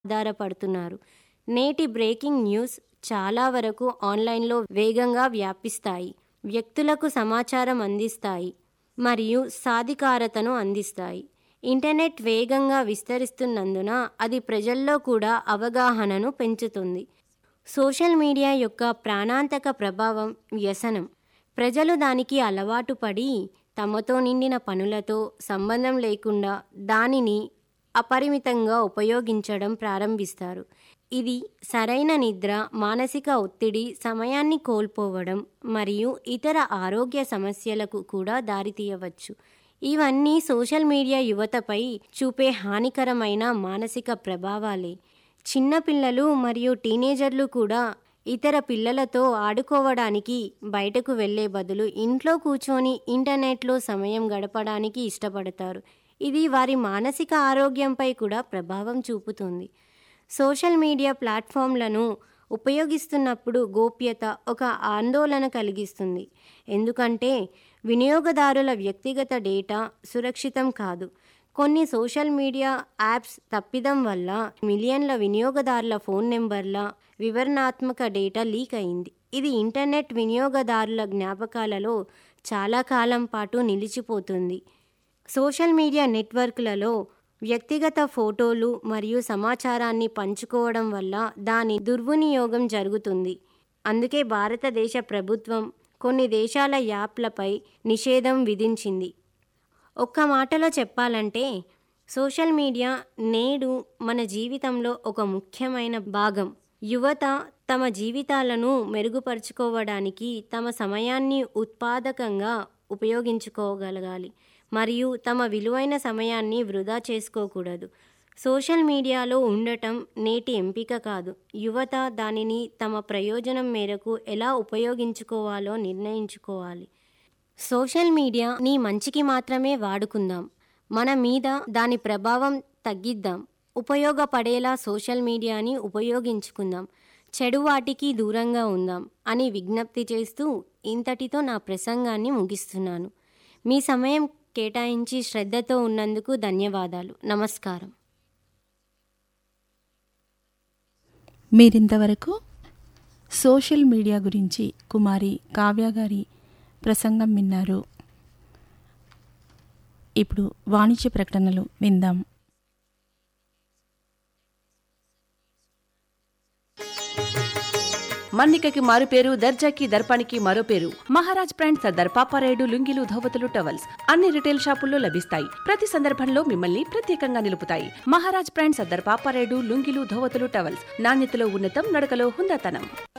ఆధారపడుతున్నారు నేటి breaking news చాలా వరకు ఆన్లైన్లో వేగంగా వ్యాపిస్తాయి వ్యక్తులకు సమాచారం అందిస్తాయి మరియు సాధికారతను అందిస్తాయి ఇంటర్నెట్ వేగంగా విస్తరిస్తున్నందున అది ప్రజల్లో కూడా అవగాహనను పెంచుతుంది సోషల్ మీడియా యొక్క ప్రాణాంతక ప్రభావం వ్యసనం ప్రజలు దానికి అలవాటు పడి తమతో నిండిన పనులతో సంబంధం లేకుండా దానిని అపరిమితంగా ఉపయోగించడం ప్రారంభిస్తారు ఇది సరైన నిద్ర మానసిక ఒత్తిడి సమయాన్ని కోల్పోవడం మరియు ఇతర ఆరోగ్య సమస్యలకు కూడా దారితీయవచ్చు ఇవన్నీ సోషల్ మీడియా యువతపై చూపే హానికరమైన మానసిక ప్రభావాలే చిన్నపిల్లలు మరియు టీనేజర్లు కూడా ఇతర పిల్లలతో ఆడుకోవడానికి బయటకు వెళ్లే బదులు ఇంట్లో కూర్చొని ఇంటర్నెట్లో సమయం గడపడానికి ఇష్టపడతారు ఇది వారి మానసిక ఆరోగ్యంపై కూడా ప్రభావం చూపుతుంది సోషల్ మీడియా ప్లాట్ఫామ్లను ఉపయోగిస్తున్నప్పుడు గోప్యత ఒక ఆందోళన కలిగిస్తుంది ఎందుకంటే వినియోగదారుల వ్యక్తిగత డేటా సురక్షితం కాదు కొన్ని సోషల్ మీడియా యాప్స్ తప్పిదం వల్ల మిలియన్ల వినియోగదారుల ఫోన్ నెంబర్ల వివరణాత్మక డేటా లీక్ అయింది ఇది ఇంటర్నెట్ వినియోగదారుల జ్ఞాపకాలలో చాలా కాలం పాటు నిలిచిపోతుంది సోషల్ మీడియా నెట్వర్క్లలో వ్యక్తిగత ఫోటోలు మరియు సమాచారాన్ని పంచుకోవడం వల్ల దాని దుర్వినియోగం జరుగుతుంది అందుకే భారతదేశ ప్రభుత్వం కొన్ని దేశాల యాప్లపై నిషేధం విధించింది ఒక్క మాటలో చెప్పాలంటే సోషల్ మీడియా నేడు మన జీవితంలో ఒక ముఖ్యమైన భాగం యువత తమ జీవితాలను మెరుగుపరుచుకోవడానికి తమ సమయాన్ని ఉత్పాదకంగా ఉపయోగించుకోగలగాలి మరియు తమ విలువైన సమయాన్ని వృధా చేసుకోకూడదు సోషల్ మీడియాలో ఉండటం నేటి ఎంపిక కాదు యువత దానిని తమ ప్రయోజనం మేరకు ఎలా ఉపయోగించుకోవాలో నిర్ణయించుకోవాలి సోషల్ మీడియా నీ మంచికి మాత్రమే వాడుకుందాం మన మీద దాని ప్రభావం తగ్గిద్దాం ఉపయోగపడేలా సోషల్ మీడియాని ఉపయోగించుకుందాం చెడు వాటికి దూరంగా ఉందాం అని విజ్ఞప్తి చేస్తూ ఇంతటితో నా ప్రసంగాన్ని ముగిస్తున్నాను మీ సమయం కేటాయించి శ్రద్ధతో ఉన్నందుకు ధన్యవాదాలు నమస్కారం మీరింతవరకు సోషల్ మీడియా గురించి కుమారి కావ్య గారి ప్రసంగం విన్నారు ఇప్పుడు వాణిజ్య ప్రకటనలు విందాం మన్నికకి మారు పేరు దర్జాకి దర్పానికి మరో పేరు మహారాజ్ బ్రాండ్ సర్దార్ పాపారాయుడు లుంగిలు ధోవతులు టవల్స్ అన్ని రిటైల్ షాపుల్లో లభిస్తాయి ప్రతి సందర్భంలో మిమ్మల్ని ప్రత్యేకంగా నిలుపుతాయి మహారాజ్ బ్రాండ్ సర్దార్ పాపారాయుడు లుంగిలు ధోవతులు టవల్స్ నాణ్యతలో ఉన్నతం నడకలో హుందాతనం